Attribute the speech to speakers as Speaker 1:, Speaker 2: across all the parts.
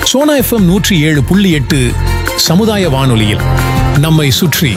Speaker 1: Sona FM நூற்றி ஏழு புள்ளி எட்டு சமுதாய வானொலியில் நம்மை சுற்றி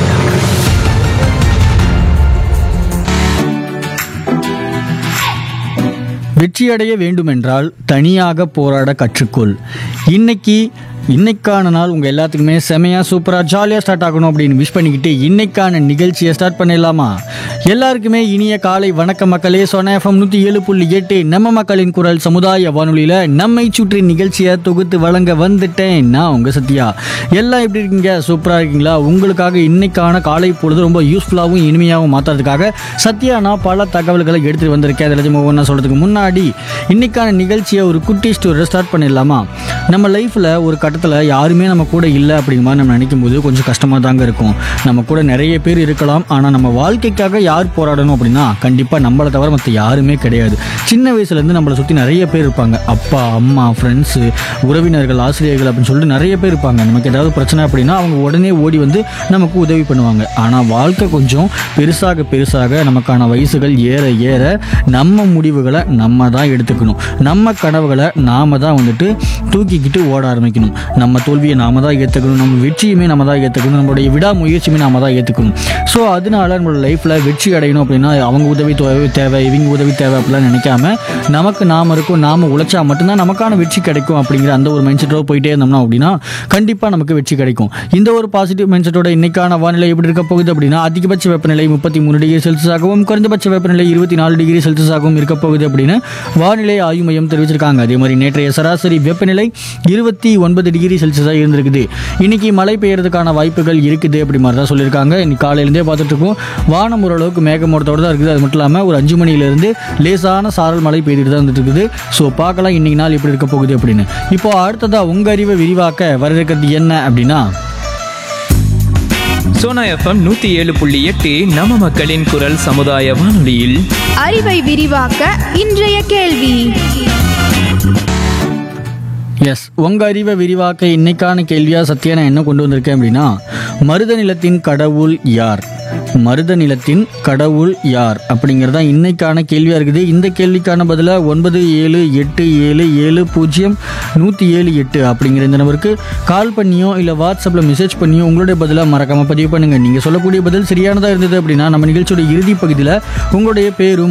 Speaker 2: வெற்றியடைய வேண்டுமென்றால் தனியாக போராட கற்றுக்கொள் இன்னைக்கு இன்னைக்கான நாள் உங்கள் எல்லாத்துக்குமே செமையாக சூப்பராக ஜாலியாக ஸ்டார்ட் ஆகணும் அப்படின்னு விஷ் பண்ணிக்கிட்டு இன்னைக்கான நிகழ்ச்சியை ஸ்டார்ட் பண்ணிடலாமா எல்லாருக்குமே இனிய காலை வணக்க மக்களே சொன்ன எஃப்எம் நூற்றி ஏழு புள்ளி எட்டு நம்ம மக்களின் குரல் சமுதாய வானொலியில் நம்மை சுற்றி நிகழ்ச்சியை தொகுத்து வழங்க வந்துட்டேன் நான் உங்கள் சத்யா எல்லாம் எப்படி இருக்கீங்க சூப்பராக இருக்கீங்களா உங்களுக்காக இன்னைக்கான காலை பொழுது ரொம்ப யூஸ்ஃபுல்லாகவும் இனிமையாகவும் மாற்றுறதுக்காக சத்யா நான் பல தகவல்களை எடுத்துகிட்டு வந்திருக்கேன் அதில் எல்லாத்தையும் ஒவ்வொன்றா சொல்கிறதுக்கு முன்னாடி இன்னைக்கான நிகழ்ச்சியை ஒரு குட்டி ஸ்டோரி ஸ்டார்ட் பண்ணிடலாமா நம்ம லைஃப்பில் ஒரு கட்டத்தில் யாருமே நம்ம கூட இல்லை அப்படிங்கிற மாதிரி நம்ம நினைக்கும் போது கொஞ்சம் கஷ்டமாக தாங்க இருக்கும் நம்ம கூட நிறைய பேர் இருக்கலாம் ஆனால் நம்ம வாழ்க்கைக்காக யார் போராடணும் அப்படின்னா கண்டிப்பாக நம்மளை தவிர மற்ற யாருமே கிடையாது சின்ன வயசுலேருந்து நம்மளை சுற்றி நிறைய பேர் இருப்பாங்க அப்பா அம்மா ஃப்ரெண்ட்ஸு உறவினர்கள் ஆசிரியர்கள் அப்படின்னு சொல்லிட்டு நிறைய பேர் இருப்பாங்க நமக்கு ஏதாவது பிரச்சனை அப்படின்னா அவங்க உடனே ஓடி வந்து நமக்கு உதவி பண்ணுவாங்க ஆனால் வாழ்க்கை கொஞ்சம் பெருசாக பெருசாக நமக்கான வயசுகள் ஏற ஏற நம்ம முடிவுகளை நம்ம தான் எடுத்துக்கணும் நம்ம கனவுகளை நாம தான் வந்துட்டு தூக்கிக்கிட்டு ஓட ஆரம்பிக்கணும் நம்ம தோல்வியை நாம தான் ஏற்றுக்கணும் நம்ம வெற்றியுமே நம்ம தான் ஏற்றுக்கணும் நம்மளுடைய விடாமுயற்சியுமே நாம தான் ஏற்றுக்கணும் ஸோ அதனால நம்மளோட லைஃப்பில் வெற்றி அடையணும் அப்படின்னா அவங்க உதவி தேவை தேவை இவங்க உதவி தேவை அப்படிலாம் நினைக்காம நமக்கு நாம இருக்கும் நாம உழைச்சா மட்டும்தான் நமக்கான வெற்றி கிடைக்கும் அப்படிங்கிற அந்த ஒரு மைண்ட் செட்டோட போயிட்டே இருந்தோம்னா அப்படின்னா கண்டிப்பாக நமக்கு வெற்றி கிடைக்கும் இந்த ஒரு பாசிட்டிவ் மைண்ட் செட்டோட இன்னைக்கான வானிலை எப்படி இருக்க போகுது அப்படின்னா அதிகபட்ச வெப்பநிலை முப்பத்தி மூணு டிகிரி செல்சியஸாகவும் குறைந்தபட்ச வெப்பநிலை இருபத்தி நாலு டிகிரி செல்சியஸாகவும் இருக்க போகுது அப்படின்னு வானிலை ஆய்வு மையம் தெரிவிச்சிருக்காங்க அதே மாதிரி நேற்றைய சராசரி வெப்பநிலை இருபத்தி ஒன்பது டிகிரி செல்சியஸாக இருந்திருக்குது இன்னைக்கு மழை பெய்யறதுக்கான வாய்ப்புகள் இருக்குது அப்படி மாதிரி தான் சொல்லியிருக்காங்க இன்னைக்கு காலையிலேருந்தே பார்த்துட்டு இருக்கோம் வானம் ஓரளவுக்கு மேகமூட்டத்தோடு தான் இருக்குது அது மட்டும் இல்லாமல் ஒரு அஞ்சு மணியிலேருந்து லேசான சாரல் மழை பெய்துட்டு தான் வந்துட்டு இருக்குது ஸோ பார்க்கலாம் இன்னைக்கு நாள் எப்படி இருக்க போகுது அப்படின்னு இப்போ அடுத்ததாக உங்கள் அறிவை விரிவாக்க வர இருக்கிறது என்ன அப்படின்னா
Speaker 3: சோனா எஃப்எம் நூத்தி ஏழு புள்ளி எட்டு நம்ம மக்களின் குரல் சமுதாய வானொலியில்
Speaker 4: அறிவை விரிவாக்க இன்றைய கேள்வி
Speaker 2: எஸ் உங்கள் அறிவை விரிவாக்க இன்னைக்கான கேள்வியாக சத்யா நான் என்ன கொண்டு வந்திருக்கேன் அப்படின்னா மருத நிலத்தின் கடவுள் யார் மருத நிலத்தின் கடவுள் யார் அப்படிங்கிறது தான் இன்னைக்கான கேள்வியாக இருக்குது இந்த கேள்விக்கான பதிலாக ஒன்பது ஏழு எட்டு ஏழு ஏழு பூஜ்ஜியம் நூற்றி ஏழு எட்டு அப்படிங்கிற இந்த நம்பருக்கு கால் பண்ணியோ இல்லை வாட்ஸ்அப்பில் மெசேஜ் பண்ணியோ உங்களுடைய பதிலாக மறக்காமல் பதிவு பண்ணுங்கள் நீங்கள் சொல்லக்கூடிய பதில் சரியானதாக இருந்தது அப்படின்னா நம்ம நிகழ்ச்சியோட இறுதி பகுதியில் உங்களுடைய பேரும்